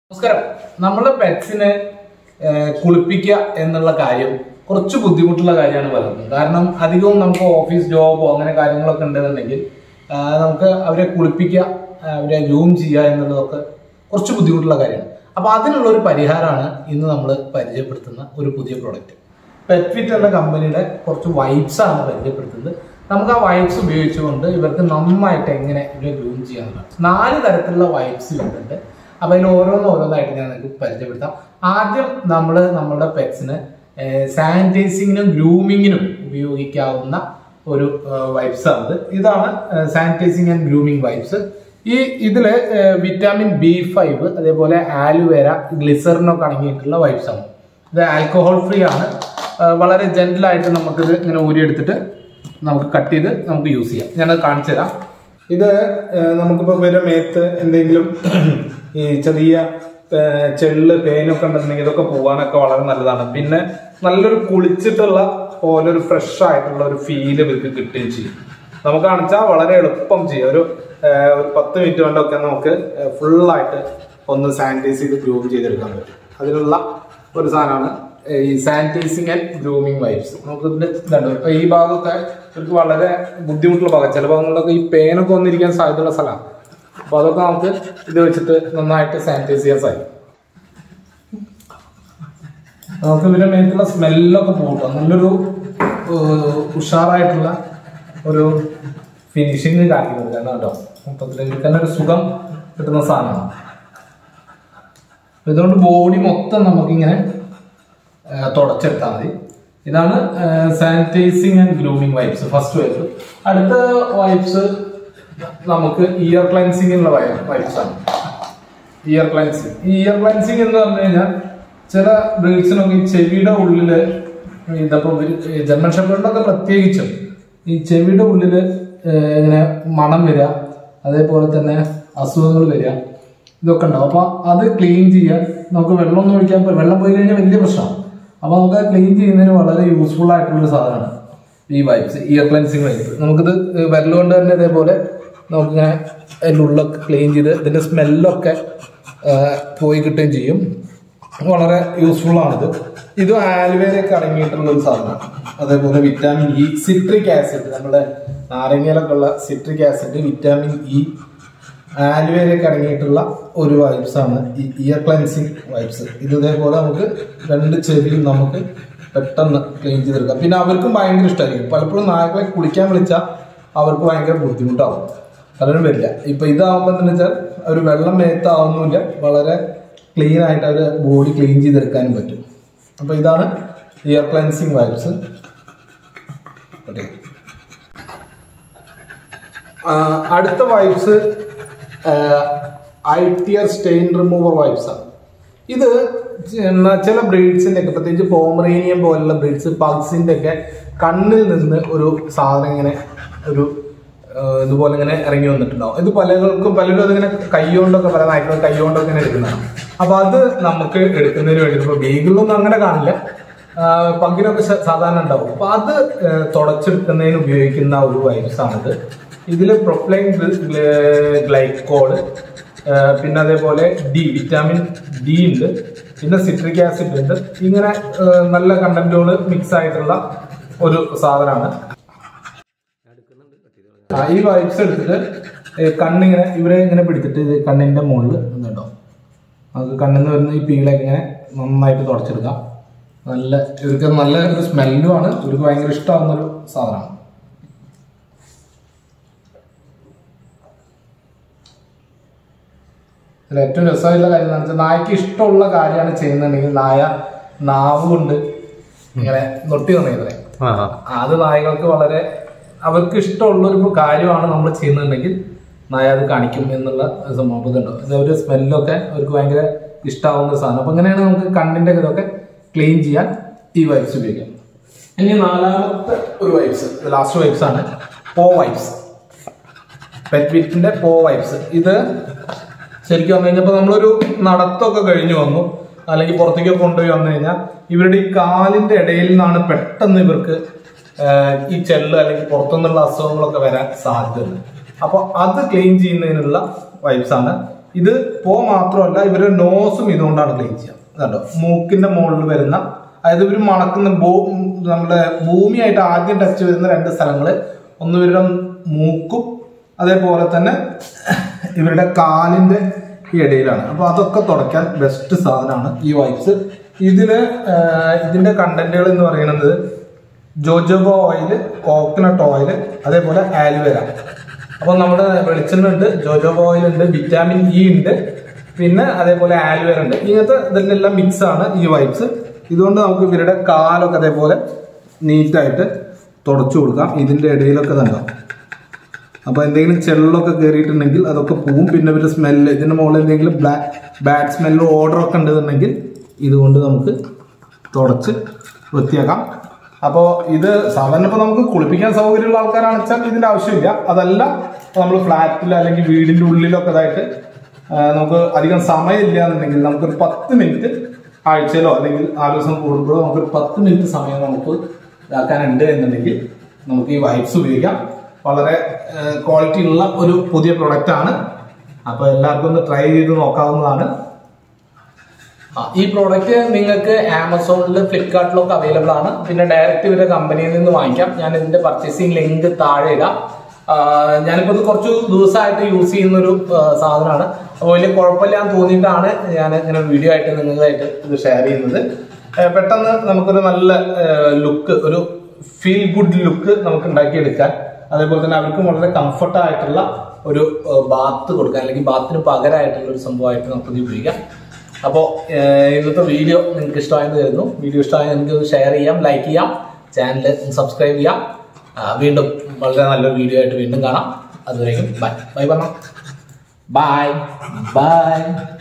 നമസ്കാരം നമ്മളെ പെറ്റ്സിനെ കുളിപ്പിക്കുക എന്നുള്ള കാര്യം കുറച്ച് ബുദ്ധിമുട്ടുള്ള കാര്യമാണ് പലർക്കും കാരണം അധികവും നമുക്ക് ഓഫീസ് ജോബോ അങ്ങനെ കാര്യങ്ങളൊക്കെ ഉണ്ടെന്നുണ്ടെങ്കിൽ ആ, നമുക്ക് അവരെ കുളിപ്പിക്കുക ആ, അവരെ ഗ്രൂം ചെയ്യുക എന്നുള്ളതൊക്കെ കുറച്ച് ബുദ്ധിമുട്ടുള്ള കാര്യമാണ് അപ്പൊ അതിനുള്ള ഒരു പരിഹാരമാണ് ഇന്ന് നമ്മൾ പരിചയപ്പെടുത്തുന്ന ഒരു പുതിയ പ്രോഡക്റ്റ് പെറ്റ്ഫിറ്റ് എന്ന കമ്പനിയുടെ കുറച്ച് വൈബ്സ് ആണ് പരിചയപ്പെടുത്തുന്നത് നമുക്ക് ആ വൈബ്സ് ഉപയോഗിച്ചുകൊണ്ട് ഇവർക്ക് നന്നായിട്ട് എങ്ങനെ ഇവരെ ഗ്രൂം ചെയ്യാന്നുള്ളത് നാല് തരത്തിലുള്ള വൈബ്സ് വരുന്നുണ്ട് അപ്പൊ അതിൽ ഓരോന്ന് ഓരോന്നായിട്ട് ഞാൻ നിങ്ങൾക്ക് പരിചയപ്പെടുത്താം ആദ്യം നമ്മൾ നമ്മുടെ പെറ്റ്സിന് സാനിറ്റൈസിങ്ങിനും ഗ്രൂമിങ്ങിനും ഉപയോഗിക്കാവുന്ന ഒരു വൈബ്സ് ആണ് ഇതാണ് സാനിറ്റൈസിങ് ആൻഡ് ഗ്രൂമിങ് വൈബ്സ് ഈ ഇതില് വിറ്റാമിൻ ബി ഫൈവ് അതേപോലെ ആലുവേര ഗ്ലിസറിനൊക്കെ അടങ്ങിയിട്ടുള്ള വൈബ്സ് ആണ് ഇത് ആൽക്കഹോൾ ഫ്രീ ആണ് ആ, വളരെ ജെന്റിലായിട്ട് നമുക്കിത് ഇങ്ങനെ ഊരിയെടുത്തിട്ട് നമുക്ക് കട്ട് ചെയ്ത് നമുക്ക് യൂസ് ചെയ്യാം ഞാനത് കാണിച്ചു തരാം ഇത് ഏഹ്, നമുക്കിപ്പോ വരെ മേത്ത് എന്തെങ്കിലും ഈ ചെറിയ ഏഹ്, ചെള്ള് പേനൊക്കെ ഉണ്ടെന്നുണ്ടെങ്കിൽ ഇതൊക്കെ പോകാനൊക്കെ വളരെ നല്ലതാണ് പിന്നെ നല്ലൊരു കുളിച്ചിട്ടുള്ള പോലെ ഒരു ഫ്രഷ് ആയിട്ടുള്ള ഒരു ഫീല് ഇവർക്ക് കിട്ടുകയും ചെയ്യും നമുക്ക് കാണിച്ചാൽ വളരെ എളുപ്പം ചെയ്യാം ഒരു ഏഹ്, ഒരു പത്ത് മിനിറ്റ് കൊണ്ടൊക്കെ നമുക്ക് ഫുള്ളായിട്ട് ഒന്ന് സാനിറ്റൈസ് ചെയ്ത് ഗ്രൂം ചെയ്തെടുക്കാൻ പറ്റും അതിനുള്ള ഒരു സാധനമാണ് ഈ സാനിറ്റൈസിങ് ആൻഡ് ഗ്രൂമിങ് വൈബ്സ് നമുക്ക് ഇതിന്റെ ഇതുണ്ട് ഇപ്പൊ ഈ ഭാഗമൊക്കെ ഇവർക്ക് വളരെ ബുദ്ധിമുട്ടുള്ള ഭാഗം ചില ഭാഗങ്ങളിലൊക്കെ ഈ പേനൊക്കെ വന്നിരിക്കാൻ സാധ്യതയുള്ള സ്ഥലമാണ് അപ്പൊ അതൊക്കെ നമുക്ക് ഇത് വെച്ചിട്ട് നന്നായിട്ട് സാനിറ്റൈസ് ചെയ്യാൻ സാധിക്കും നമുക്ക് ഇതിന്റെ മേത്തുള്ള സ്മെല്ലൊക്കെ പോകും നല്ലൊരു ഏഹ്, ഉഷാറായിട്ടുള്ള ഒരു ഫിനിഷിങ് കാണിക്കുന്നത് കാരണം കേട്ടോ മൊത്തത്തിൽ ഇതിൽ തന്നെ ഒരു സുഖം കിട്ടുന്ന സാധനമാണ് അപ്പൊ ഇതുകൊണ്ട് ബോഡി മൊത്തം നമുക്കിങ്ങനെ ആ, തുടച്ചെടുത്താൽ മതി ഇതാണ് sanitising and grooming wipes first wipes അടുത്ത വൈബ്സ് നമുക്ക് ഇയർ ക്ലൻസിങ്ങിനുള്ള വൈബ്സ് ആണ് ഇയർ ക്ലൻസിങ് ഈ ഇയർ ക്ലൻസിങ് എന്ന് പറഞ്ഞു കഴിഞ്ഞാൽ ചില ബ്രീഡ്സിനൊക്കെ ഈ ചെവിയുടെ ഉള്ളില് ഇതപ്പം ജർമ്മൻ ഷെപ്പേർഡിനൊക്കെ പ്രത്യേകിച്ചും ഈ ചെവിയുടെ ഉള്ളില് ഏഹ്, ഇങ്ങനെ മണം വരിക അതേപോലെ തന്നെ അസുഖങ്ങൾ വരിക ഇതൊക്കെ ഉണ്ടാവും അപ്പൊ അത് ക്ലീൻ ചെയ്യാൻ നമുക്ക് വെള്ളം ഒന്നും ഒഴിക്കാൻ പ- വെള്ളം പോയി കഴിഞ്ഞാൽ വലിയ പ്രശ്നമാണ് അപ്പൊ നമുക്ക് ക്ലീൻ ചെയ്യുന്നതിന് വളരെ യൂസ്ഫുൾ ആയിട്ടുള്ള ഒരു സാധനമാണ് ഈ വൈബ്സ് ഇയർ ക്ലൻസിങ് വൈബ്സ് നമുക്കിത് വിരലുകൊണ്ട് തന്നെ ഇതേപോലെ നമുക്കിങ്ങനെ അതിൻ്റെ ഉള്ളൊക്കെ ക്ലീൻ ചെയ്ത് ഇതിന്റെ സ്മെല്ലൊക്കെ പോയി കിട്ടുകയും ചെയ്യും വളരെ യൂസ്ഫുൾ ആണിത് ഇത് ആലുവേരയൊക്കെ അടങ്ങിയിട്ടുള്ള ഒരു സാധനമാണ് അതേപോലെ വിറ്റാമിൻ ഇ സിട്രിക് ആസിഡ് നമ്മുടെ നാരങ്ങയിലൊക്കെ ഉള്ള സിട്രിക് ആസിഡ് വിറ്റാമിൻ ഇ ആലുവേരയൊക്കെ അടങ്ങിയിട്ടുള്ള ഒരു വൈബ്സ് ആണ് ഈ ഇയർ ക്ലൻസിങ് വൈബ്സ് ഇത് ഇതേപോലെ നമുക്ക് രണ്ട് ചെവിയും നമുക്ക് പെട്ടെന്ന് ക്ലീൻ ചെയ്തെടുക്കാം പിന്നെ അവർക്കും ഭയങ്കര ഇഷ്ടമായിരിക്കും പലപ്പോഴും നായകളെ കുളിക്കാൻ വിളിച്ചാൽ അവർക്ക് ഭയങ്കര ബുദ്ധിമുട്ടാവും പലരും വരില്ല ഇപ്പൊ ഇതാവുമ്പോൾ എന്താ വെച്ചാൽ ഒരു വെള്ളം മേത്താവുന്നില്ല വളരെ ക്ലീൻ ആയിട്ട് അവർ ബോഡി ക്ലീൻ ചെയ്തെടുക്കാനും പറ്റും അപ്പൊ ഇതാണ് ഇയർ ക്ലൻസിങ് വൈബ്സ് ഓക്കെ അടുത്ത wipes eye tear stain remover wipes ആണ് ഇത് ചെ- ചില ബ്രീഡ്സിന്റെ ഒക്കെ പ്രത്യേകിച്ച് പോമറേനിയൻ പോലുള്ള ബ്രീഡ്സ് പഗ്സിന്റെ ഒക്കെ കണ്ണിൽ നിന്ന് ഒരു സാധനം ഇങ്ങനെ ഒരു ആ, ഇതുപോലെ ഇങ്ങനെ ഇറങ്ങി വന്നിട്ടുണ്ടാവും ഇത് പലർക്കും പലരും അതിങ്ങനെ കൈകൊണ്ടൊക്കെ പല നായ്ക്കൾ കൈകൊണ്ടൊക്കെ ഇങ്ങനെ എടുക്കുന്നതാണ് അപ്പൊ അത് നമുക്ക് എടുക്കുന്നതിന് വേണ്ടി ഇപ്പൊ ബീഗിളൊന്നും അങ്ങനെ കാണില്ല ആ, പങ്കിനൊക്കെ സ- സാധാരണ ഉണ്ടാവും അപ്പൊ അത് ഏ, തുടച്ചെടുക്കുന്നതിന് ഉപയോഗിക്കുന്ന ഒരു വൈറസ് ആണിത് ഇതിൽ പ്രൊഫ്ലൈൻ ഗ്ലൈക്കോള് പിന്നെ അതേപോലെ ഡി വിറ്റാമിൻ ഡി ഉണ്ട് പിന്നെ സിട്രിക് ആസിഡ് ഉണ്ട് ഇങ്ങനെ ഏ, നല്ല കണ്ടന്റുകൾ മിക്സ് ആയിട്ടുള്ള ഒരു സാധനമാണ് ആ, ഈ വൈബ്സ് എടുത്തിട്ട് ഏ, കണ്ണിങ്ങനെ ഇവരെ ഇങ്ങനെ പിടിച്ചിട്ട് ഇത് കണ്ണിന്റെ മുകളിൽ ഇതുണ്ടോ നമുക്ക് കണ്ണിൽ നിന്ന് വരുന്ന ഈ പീളൊക്കെ ഇങ്ങനെ നന്നായിട്ട് തുടച്ചെടുക്കാം നല്ല ഇവർക്ക് നല്ല ഒരു സ്മെല്ലും ആണ് ഇവർക്ക് ഭയങ്കര ഇഷ്ടമാവുന്ന ഒരു സാധനമാണ് ഇതിൽ ഏറ്റവും രസമായിട്ടുള്ള കാര്യം എന്താണെന്ന് വെച്ചാൽ നായ്ക്ക് ഇഷ്ടമുള്ള കാര്യമാണ് ചെയ്യുന്നുണ്ടെങ്കിൽ നായ നാവ് കൊണ്ട് ഇങ്ങനെ നൊട്ടി തന്നേ അത് നായകൾക്ക് വളരെ അവർക്ക് ഇഷ്ടമുള്ള ഒരു കാര്യമാണ് നമ്മൾ ചെയ്യുന്നുണ്ടെങ്കിൽ നായ അത് കാണിക്കും എന്നുള്ള സംഭവം ഇതുണ്ടോ ഇത് ഒരു സ്മെല്ലൊക്കെ അവർക്ക് ഭയങ്കര ഇഷ്ടമാവുന്ന സാധനം അപ്പൊ അങ്ങനെയാണ് നമുക്ക് കണ്ണിന്റെ ഇതൊക്കെ ക്ലീൻ ചെയ്യാൻ ഈ വൈബ്സ് ഉപയോഗിക്കാം ഇനി നാലാമത്തെ ഒരു വൈബ്സ് ലാസ്റ്റ് വൈബ്സ് ആണ് പോ വൈബ്സ് പെറ്റ്വിറ്റിന്റെ പോ വൈബ്സ് ഇത് ശരിക്കും വന്നു കഴിഞ്ഞപ്പോൾ നമ്മളൊരു നടത്തമൊക്കെ കഴിഞ്ഞു വന്നു അല്ലെങ്കിൽ പുറത്തേക്കൊക്കെ കൊണ്ടുപോയി വന്നു കഴിഞ്ഞാൽ ഇവരുടെ ഈ കാലിന്റെ ഇടയിൽ നിന്നാണ് പെട്ടെന്ന് ഇവർക്ക് ആഹ്, ഈ ചെള്ള് അല്ലെങ്കിൽ പുറത്തുനിന്നുള്ള അസുഖങ്ങളൊക്കെ വരാൻ സാധ്യതയുണ്ട് അപ്പോൾ അത് ക്ലീൻ ചെയ്യുന്നതിനുള്ള വൈബ്സ് ആണ് ഇത് പോ മാത്രമല്ല ഇവരുടെ നോസും ഇതുകൊണ്ടാണ് ക്ലീൻ ചെയ്യുക കണ്ടോ മൂക്കിന്റെ മുകളിൽ വരുന്ന അതായത് ഇവർ മണക്കുന്ന ഭൂ നമ്മുടെ ഭൂമിയായിട്ട് ആദ്യം ടച്ച് വരുന്ന രണ്ട് സ്ഥലങ്ങള് ഒന്ന് ഇവരുടെ മൂക്കും അതേപോലെ തന്നെ ഇവരുടെ കാലിന്റെ ഈ ഇടയിലാണ് അപ്പൊ അതൊക്കെ തുടയ്ക്കാൻ ബെസ്റ്റ് സാധനമാണ് ഈ വൈപ്സ് ഇതില് ആ, ഇതിന്റെ കണ്ടന്റുകൾ എന്ന് പറയുന്നത് ജോജോബോ ഓയിൽ കോക്കനട്ട് ഓയിൽ അതേപോലെ ആലുവേര അപ്പൊ നമ്മുടെ വെളിച്ചെണ്ണ ഉണ്ട് ജോജോബോ ഓയിൽ ഉണ്ട് വിറ്റാമിൻ ഇ ഉണ്ട് പിന്നെ അതേപോലെ ആലുവേര ഉണ്ട് ഇങ്ങനത്തെ ഇതിലെല്ലാം മിക്സ് ആണ് ഈ വൈപ്സ് ഇതുകൊണ്ട് നമുക്ക് ഇവരുടെ കാലൊക്കെ അതേപോലെ നീറ്റായിട്ട് തുടച്ചു കൊടുക്കാം ഇതിന്റെ ഇടയിലൊക്കെ തന്നെ അപ്പൊ എന്തെങ്കിലും ചെള്ളൊക്കെ കയറിയിട്ടുണ്ടെങ്കിൽ അതൊക്കെ പോവും പിന്നെ ഇവരുടെ സ്മെല്ല് ഇതിന്റെ മുകളിൽ എന്തെങ്കിലും ബ്ലാക്ക് ബാഡ് സ്മെല്ലോ ഓർഡർ ഒക്കെ ഉണ്ടെന്നുണ്ടെങ്കിൽ ഇതുകൊണ്ട് നമുക്ക് തുടച്ച് വൃത്തിയാക്കാം അപ്പോൾ ഇത് സാധാരണ ഇപ്പോൾ നമുക്ക് കുളിപ്പിക്കാൻ സൗകര്യമുള്ള ആൾക്കാരാണെന്ന് വെച്ചാൽ ഇതിന്റെ ആവശ്യമില്ല അതല്ല നമ്മൾ ഫ്ലാറ്റിൽ അല്ലെങ്കിൽ വീടിന്റെ ഉള്ളിലൊക്കെ ഇതായിട്ട് ആ, നമുക്ക് അധികം സമയമില്ല എന്നുണ്ടെങ്കിൽ നമുക്കൊരു പത്ത് മിനിറ്റ് ആഴ്ചയിലോ അല്ലെങ്കിൽ ആറ് ദിവസം കൂടുമ്പോഴോ നമുക്കൊരു പത്ത് മിനിറ്റ് സമയം നമുക്ക് ഇതാക്കാനുണ്ട് എന്നുണ്ടെങ്കിൽ നമുക്ക് ഈ വൈപ്സ് ഉപയോഗിക്കാം വളരെ ക്വാളിറ്റി ഉള്ള ഒരു പുതിയ പ്രൊഡക്റ്റ് ആണ് അപ്പൊ എല്ലാവർക്കും ഒന്ന് ട്രൈ ചെയ്ത് നോക്കാവുന്നതാണ് ആ, ഈ പ്രോഡക്റ്റ് നിങ്ങൾക്ക് ആമസോണിൽ ഫ്ലിപ്കാർട്ടിലൊക്കെ അവൈലബിൾ ആണ് പിന്നെ ഡയറക്റ്റ് ഇവരുടെ കമ്പനിയിൽ നിന്ന് വാങ്ങിക്കാം ഞാൻ ഇതിന്റെ പർച്ചേസിംഗ് ലിങ്ക് താഴെ ഇടാം ആ, ഞാനിപ്പോ ഇത് കുറച്ച് ദിവസമായിട്ട് യൂസ് ചെയ്യുന്ന ഒരു ആ, സാധനമാണ് അപ്പോൾ വലിയ കുഴപ്പമില്ലാന്ന് തോന്നിയിട്ടാണ് ഞാൻ ഇങ്ങനെ വീഡിയോ ആയിട്ട് നിങ്ങളായിട്ട് ഇത് ഷെയർ ചെയ്യുന്നത് ആ, പെട്ടെന്ന് നമുക്കൊരു നല്ല ലുക്ക് ഒരു ഫീൽ ഗുഡ് ലുക്ക് നമുക്ക് ഉണ്ടാക്കിയെടുക്കാൻ അതേപോലെ തന്നെ അവർക്കും വളരെ കംഫർട്ട് ആയിട്ടുള്ള ഒരു ബാത്ത് കൊടുക്കാൻ അല്ലെങ്കിൽ ബാത്തിന് പകരമായിട്ടുള്ള ഒരു സംഭവമായിട്ട് നമുക്ക് ഇത് ഉപയോഗിക്കാം അപ്പോൾ ഇന്നത്തെ വീഡിയോ നിങ്ങൾക്ക് ഇഷ്ടമായെന്ന് തരുന്നു വീഡിയോ ഇഷ്ടമായ നിങ്ങൾക്ക് ഷെയർ ചെയ്യാം ലൈക്ക് ചെയ്യാം ചാനൽ സബ്സ്ക്രൈബ് ചെയ്യാം ആ, വീണ്ടും വളരെ നല്ലൊരു വീഡിയോ ആയിട്ട് വീണ്ടും കാണാം അതുവരെയും ബൈ ബൈ പറഞ്ഞു ബൈ ബൈ